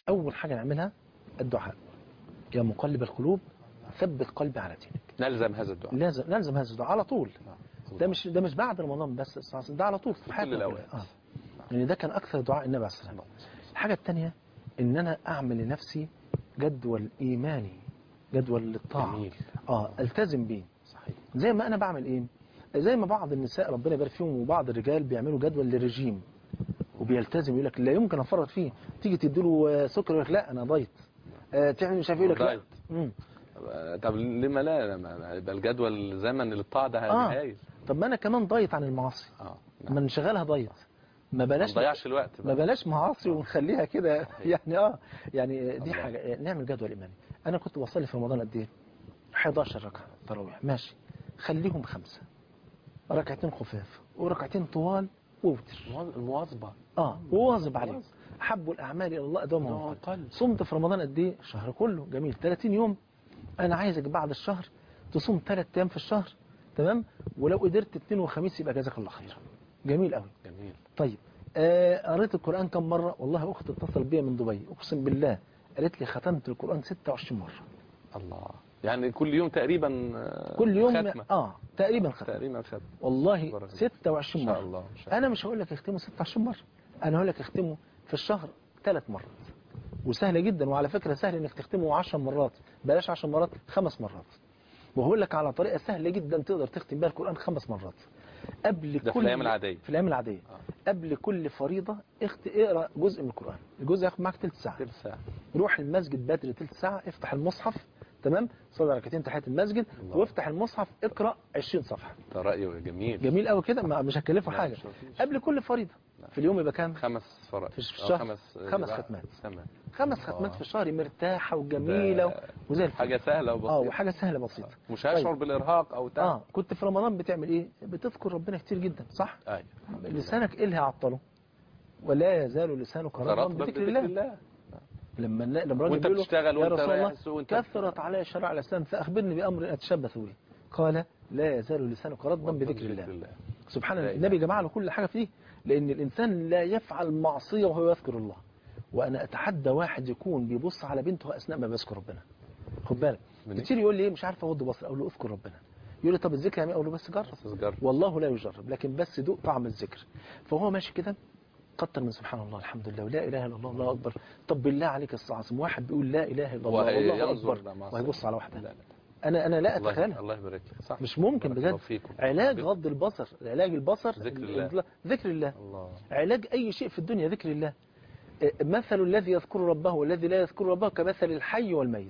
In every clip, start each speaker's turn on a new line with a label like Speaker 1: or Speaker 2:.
Speaker 1: اول حاجه نعملها الدعاء يا مقلب القلوب ثبت قلبي على دينك
Speaker 2: نلزم هذا الدعاء
Speaker 1: لازم نلزم هذا الدعاء على طول
Speaker 2: نعم.
Speaker 1: ده مش ده مش بعد رمضان بس أستاذ حسن، ده على طول في
Speaker 2: كل
Speaker 1: حياتنا
Speaker 2: الأوقات.
Speaker 1: كلها. اه يعني ده كان اكثر دعاء النبي عليه الصلاه والسلام الحاجه الثانيه ان انا اعمل لنفسي جدول ايماني جدول للطاعه
Speaker 2: جميل
Speaker 1: اه التزم بيه
Speaker 2: صحيح
Speaker 1: زي ما انا بعمل ايه زي ما بعض النساء ربنا يبارك فيهم وبعض الرجال بيعملوا جدول للرجيم وبيلتزم يقول لك لا يمكن افرط فيه تيجي تديله آه، سكر يقول لك لا انا دايت آه، تعمل مش عارف إيه، يقول لك لا
Speaker 2: دايت.
Speaker 1: مم.
Speaker 2: طب لما لا لما يبقى الجدول زمن للطاعة ده
Speaker 1: آه.
Speaker 2: هايل
Speaker 1: طب ما انا كمان دايت عن المعاصي
Speaker 2: اه
Speaker 1: ما نشغلها دايت ما
Speaker 2: ما
Speaker 1: بلاش
Speaker 2: نضيعش الوقت
Speaker 1: ما
Speaker 2: بقى.
Speaker 1: بلاش معاصي ونخليها كده يعني اه يعني دي
Speaker 2: الله.
Speaker 1: حاجه نعمل جدول ايماني انا كنت بصلي في رمضان قد ايه 11 ركعه تراويح ماشي خليهم خمسه ركعتين خفاف وركعتين طوال ووتر
Speaker 2: المواظ- المواظبة
Speaker 1: اه وواظب عليه حب الاعمال الى الله ادومها
Speaker 2: دوام
Speaker 1: وقل
Speaker 2: قلب.
Speaker 1: صمت في رمضان قد ايه الشهر كله جميل 30 يوم انا عايزك بعد الشهر تصوم ثلاث ايام في الشهر تمام ولو قدرت اثنين وخميس يبقى جزاك الله خير جميل قوي
Speaker 2: جميل
Speaker 1: طيب آه قريت القرآن كم مرة والله أخت اتصلت بيا من دبي أقسم بالله قالت لي ختمت القرآن 26 مرة
Speaker 2: الله يعني كل يوم تقريبا آه،
Speaker 1: كل يوم
Speaker 2: ختمة
Speaker 1: آه تقريبا ختم
Speaker 2: تقريبا ختمة
Speaker 1: والله
Speaker 2: بارك الله.
Speaker 1: 26
Speaker 2: ان شاء
Speaker 1: مرة
Speaker 2: الله ان شاء الله
Speaker 1: أنا مش هقول لك اختمه 26 مرة أنا هقول لك اختمه في الشهر ثلاث مرات وسهلة جدا وعلى فكرة سهل إنك تختمه 10 مرات بلاش 10 مرات خمس مرات وهقول لك على طريقة سهلة جدا تقدر تختم بيها القرآن خمس مرات قبل
Speaker 2: ده في
Speaker 1: كل
Speaker 2: الأيام العادية.
Speaker 1: في الأيام العادية
Speaker 2: آه.
Speaker 1: قبل كل فريضة اخت... اقرأ جزء من القرآن الجزء ياخد معاك تلت ساعة
Speaker 2: تلت ساعة
Speaker 1: روح المسجد بدري تلت ساعة افتح المصحف تمام صلي ركعتين تحية المسجد
Speaker 2: الله.
Speaker 1: وافتح المصحف اقرأ 20 صفحة
Speaker 2: ده رأي جميل
Speaker 1: جميل قوي كده ما- مش هكلفه
Speaker 2: لا،
Speaker 1: حاجة
Speaker 2: مش مفيش.
Speaker 1: قبل كل فريضة
Speaker 2: لا.
Speaker 1: في اليوم يبقى كام
Speaker 2: خمس فرق
Speaker 1: في
Speaker 2: أو
Speaker 1: الشهر
Speaker 2: خمس
Speaker 1: خمس
Speaker 2: لا،
Speaker 1: ختمات.
Speaker 2: تمام
Speaker 1: خمس
Speaker 2: الله.
Speaker 1: ختمات في الشهر مرتاحة وجميلة
Speaker 2: ده
Speaker 1: وزي الفل
Speaker 2: حاجة سهلة
Speaker 1: اه
Speaker 2: وبسيطة
Speaker 1: وحاجة سهلة بسيطة
Speaker 2: مش هشعر
Speaker 1: طيب.
Speaker 2: بالإرهاق أو تعب
Speaker 1: اه كنت في رمضان بتعمل ايه بتذكر ربنا كتير جدا صح
Speaker 2: أيوة
Speaker 1: لسانك ايه اللي هيعطله ولا يزال لسانك رطبا
Speaker 2: رطبا
Speaker 1: بذكر
Speaker 2: بذكر
Speaker 1: الله
Speaker 2: الله
Speaker 1: لما النا- لما الراجل
Speaker 2: وانت
Speaker 1: بيقول له
Speaker 2: بتشتغل
Speaker 1: يا
Speaker 2: وانت
Speaker 1: رسول
Speaker 2: رايح
Speaker 1: الله
Speaker 2: السوق وانت
Speaker 1: كثرت علي شرائع الاسلام فاخبرني بامر اتشبث به قال لا يزال لسانك رطبا بذكر الله سبحان
Speaker 2: لا
Speaker 1: الله
Speaker 2: إله
Speaker 1: النبي
Speaker 2: إلا
Speaker 1: جمع له كل حاجه فيه لان الانسان لا يفعل معصيه وهو يذكر الله وانا اتحدى واحد يكون بيبص على بنته اثناء ما بيذكر ربنا خد بالك
Speaker 2: من إيه؟
Speaker 1: كتير يقول لي ايه مش عارف اغض بصري اقول له اذكر ربنا يقول لي طب الذكر يعني إيه؟ اقول له بس جرب
Speaker 2: تسجر
Speaker 1: والله لا يجرب لكن بس دوق طعم الذكر فهو ماشي كده كتر من سبحان الله الحمد لله ولا اله الا الله الله اكبر طب بالله عليك يا استاذ عاصم واحد بيقول لا اله الا الله والله اكبر وهيبص على واحده
Speaker 2: لا لا
Speaker 1: انا انا لا
Speaker 2: الله
Speaker 1: اتخيلها
Speaker 2: الله يبارك لك صح
Speaker 1: مش ممكن
Speaker 2: بارك الله
Speaker 1: بجد
Speaker 2: فيكم.
Speaker 1: علاج
Speaker 2: بك-
Speaker 1: غض البصر علاج البصر
Speaker 2: ذكر
Speaker 1: ال-
Speaker 2: الله.
Speaker 1: ذكر الله
Speaker 2: الله
Speaker 1: علاج اي شيء في الدنيا ذكر الله آه، مثل الذي يذكر ربه والذي لا يذكر ربه كمثل الحي والميت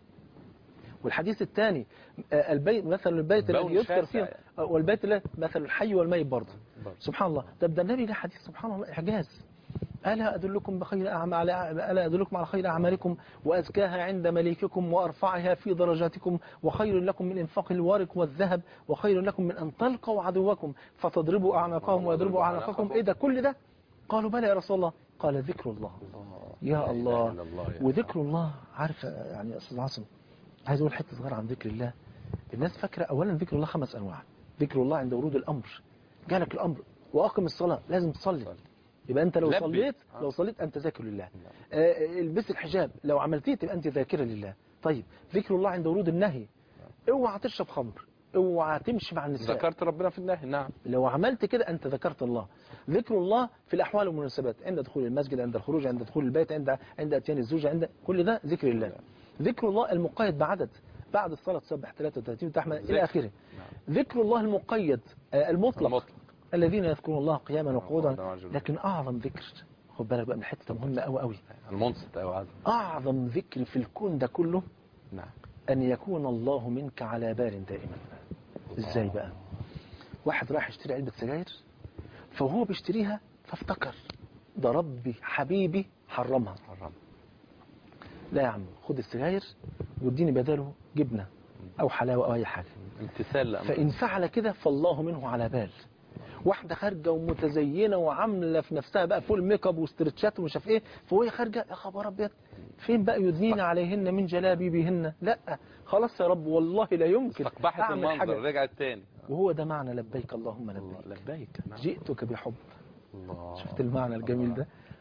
Speaker 1: والحديث الثاني آه، البيت مثل البيت
Speaker 2: بون
Speaker 1: الذي يذكر
Speaker 2: شاسع
Speaker 1: فيه آه، والبيت لا مثل الحي والميت برضه
Speaker 2: برضه.
Speaker 1: سبحان الله طب ده النبي ده حديث سبحان الله إعجاز ألا أدلكم بخير أعمال ألا أدلكم على خير أعمالكم وأزكاها عند مليككم وأرفعها في درجاتكم وخير لكم من إنفاق الورق والذهب وخير لكم من أن تلقوا عدوكم فتضربوا أعناقهم ويضربوا أعناقكم إيه ده كل ده قالوا بلى يا رسول الله قال ذكر الله
Speaker 2: الله
Speaker 1: يا
Speaker 2: لا إله
Speaker 1: الله
Speaker 2: إلا الله يا
Speaker 1: وذكر الله عارف يعني يا أستاذ عاصم عايز أقول حتة صغيرة عن ذكر الله الناس فاكرة أولا ذكر الله خمس أنواع ذكر الله عند ورود الأمر جالك الأمر وأقم الصلاة لازم تصلي
Speaker 2: صلي.
Speaker 1: يبقى أنت لو
Speaker 2: لبي.
Speaker 1: صليت
Speaker 2: آه.
Speaker 1: لو صليت أنت ذاكر لله آه، البس الحجاب لو عملتيه تبقى أنت ذاكرة لله طيب ذكر الله عند ورود النهي اوعى تشرب خمر اوعى تمشي مع النساء
Speaker 2: ذكرت ربنا في النهي نعم
Speaker 1: لو عملت كده أنت ذكرت الله ذكر الله في الأحوال والمناسبات عند دخول المسجد عند الخروج عند دخول البيت عند عند أتيان الزوجة عند كل ده ذكر الله ذكر الله المقيد بعدد بعد الصلاة تسبح 33 وتحمد إلى
Speaker 2: ذكر.
Speaker 1: آخره ذكر الله المقيد آه، المطلق
Speaker 2: المطلق
Speaker 1: الذين يذكرون الله قياما وقعودا
Speaker 2: وقعودا وجلوسا.
Speaker 1: لكن أعظم ذكر خد بالك بقى من حتة مهمة أوي أوي
Speaker 2: المنصت أو عزم
Speaker 1: أعظم ذكر في الكون ده كله
Speaker 2: نعم
Speaker 1: أن يكون الله منك على بال دائما إزاي بقى واحد راح يشتري علبة سجاير فهو بيشتريها فافتكر ده ربي حبيبي حرمها
Speaker 2: حرام
Speaker 1: لا يا عم خد السجاير واديني بداله جبنة أو حلاوة أو أي حاجة
Speaker 2: امتثال لأمر
Speaker 1: فإن فعل كده فالله منه على بال واحدة خارجة ومتزينة وعاملة في نفسها بقى فول ميك اب واسترتشات ومش عارف ايه فهي خارجة يا خبر ابيض فين بقى يدنين عليهن من جلابيبهن لا خلاص يا رب والله لا يمكن
Speaker 2: استقبحت
Speaker 1: أعمل
Speaker 2: المنظر
Speaker 1: حاجة
Speaker 2: رجعت تاني
Speaker 1: وهو ده معنى لبيك اللهم
Speaker 2: الله
Speaker 1: لبيك
Speaker 2: لبيك نعم.
Speaker 1: جئتك بحب
Speaker 2: الله
Speaker 1: شفت المعنى الجميل ده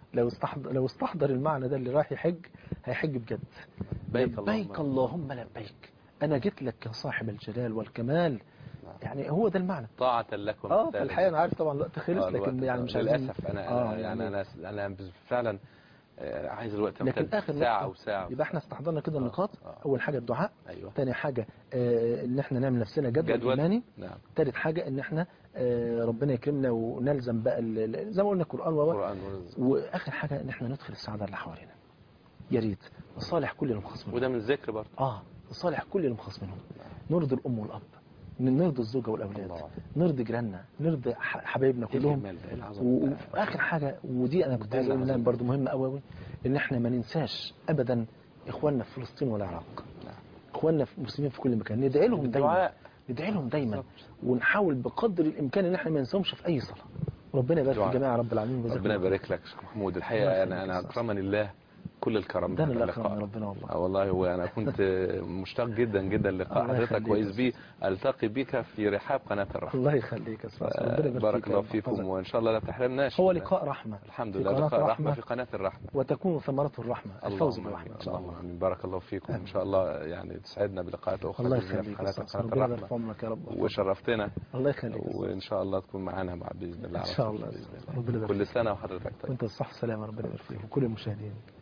Speaker 1: لو استحضر لو استحضر المعنى ده اللي رايح يحج هيحج بجد
Speaker 2: لبيك
Speaker 1: لبيك اللهم لبيك انا جيت لك يا صاحب الجلال والكمال
Speaker 2: نعم.
Speaker 1: يعني هو ده المعنى
Speaker 2: طاعة لكم
Speaker 1: اه في الحقيقه انا عارف طبعا الوقت خلص
Speaker 2: آه،
Speaker 1: لكن
Speaker 2: الوقت-
Speaker 1: يعني مش عايزين
Speaker 2: للاسف انا
Speaker 1: آه،
Speaker 2: انا يعني انا انا فعلا آه، عايز الوقت
Speaker 1: لكن
Speaker 2: يمتد
Speaker 1: اخر
Speaker 2: ساعة
Speaker 1: نقطة
Speaker 2: او ساعة
Speaker 1: يبقى احنا استحضرنا كده النقاط
Speaker 2: آه.
Speaker 1: اول حاجه الدعاء
Speaker 2: ايوه
Speaker 1: تاني حاجه آه، ان احنا نعمل نفسنا جدول,
Speaker 2: جدول.
Speaker 1: ايماني
Speaker 2: نعم
Speaker 1: تالت حاجه ان احنا آه، ربنا يكرمنا ونلزم بقى ال- ال- زي ما قلنا القران و
Speaker 2: القرآن والرزق.
Speaker 1: واخر حاجه ان احنا ندخل السعاده اللي حوالينا يا ريت نصالح كل المخاصمين
Speaker 2: وده من ذكر برضه
Speaker 1: اه نصالح كل المخاصمين نرضي الام والاب نرضي الزوجه والاولاد
Speaker 2: الله.
Speaker 1: نرضي جيراننا نرضي ح- حبايبنا
Speaker 2: إيه
Speaker 1: كلهم
Speaker 2: الجمال ده؟ إيه العظمة
Speaker 1: و-
Speaker 2: ده؟
Speaker 1: وفي اخر حاجه ودي انا كنت عايز
Speaker 2: إيه
Speaker 1: اقول انها
Speaker 2: العظمة
Speaker 1: برضه مهمه قوي قوي ان احنا ما ننساش ابدا اخواننا في فلسطين والعراق
Speaker 2: نعم.
Speaker 1: اخواننا في المسلمين في كل مكان ندعي لهم دايما
Speaker 2: الدعاء.
Speaker 1: ندعي لهم دايما
Speaker 2: بالظبط.
Speaker 1: ونحاول بقدر الامكان ان احنا ما ننساهمش في اي صلاه ربنا يبارك في
Speaker 2: دعاء.
Speaker 1: الجميع يا رب العالمين وجزاكم
Speaker 2: ربنا
Speaker 1: الله
Speaker 2: يبارك لك شيخ محمود
Speaker 1: الله
Speaker 2: الحقيقة
Speaker 1: يخليك
Speaker 2: أنا أنا
Speaker 1: يا أستاذ.
Speaker 2: أكرمني الله كل الكرم
Speaker 1: ده
Speaker 2: بهذا
Speaker 1: اللي
Speaker 2: اللقاء.
Speaker 1: اكرمنا ربنا والله
Speaker 2: آه والله هو أنا كنت مشتاق جدا جدا لقاء
Speaker 1: الله
Speaker 2: حضرتك
Speaker 1: يخليك
Speaker 2: كويس
Speaker 1: يا
Speaker 2: بيه ألتقي بك في رحاب قناة الرحمة
Speaker 1: الله يخليك يا استاذ ربنا يبارك
Speaker 2: بارك
Speaker 1: فيك
Speaker 2: الله
Speaker 1: يا رب
Speaker 2: فيكم
Speaker 1: يحفظك.
Speaker 2: وإن شاء الله لا تحرمناش
Speaker 1: هو لقاء رحمه
Speaker 2: الحمد
Speaker 1: في
Speaker 2: لله
Speaker 1: قناة
Speaker 2: لقاء رحمة
Speaker 1: رحمة
Speaker 2: في قناة الرحمة
Speaker 1: وتكون ثمرة الرحمة الفوز
Speaker 2: اللهم
Speaker 1: بالرحمة
Speaker 2: آمين.
Speaker 1: إن شاء
Speaker 2: اللهم
Speaker 1: الله
Speaker 2: آمين. بارك الله فيكم إن شاء الله يعني تسعدنا بلقاءات أخرى
Speaker 1: الله
Speaker 2: بإذن الله في
Speaker 1: يخليك
Speaker 2: قناة
Speaker 1: يا أستاذ.
Speaker 2: قناة
Speaker 1: ربنا يبارك في
Speaker 2: الرحمة
Speaker 1: عمرك يا رب
Speaker 2: وشرفتنا
Speaker 1: الله يخليك يا أستاذ.
Speaker 2: وإن شاء الله تكون معانا مع بإذن الله
Speaker 1: إن
Speaker 2: على
Speaker 1: شاء
Speaker 2: طول
Speaker 1: الله يا
Speaker 2: بإذن
Speaker 1: أستاذ.
Speaker 2: الله.
Speaker 1: ربنا يبارك
Speaker 2: كل
Speaker 1: فيك.
Speaker 2: سنة وحضرتك طيب
Speaker 1: وانت الصحة والسلامة ربنا يبارك فيك وكل المشاهدين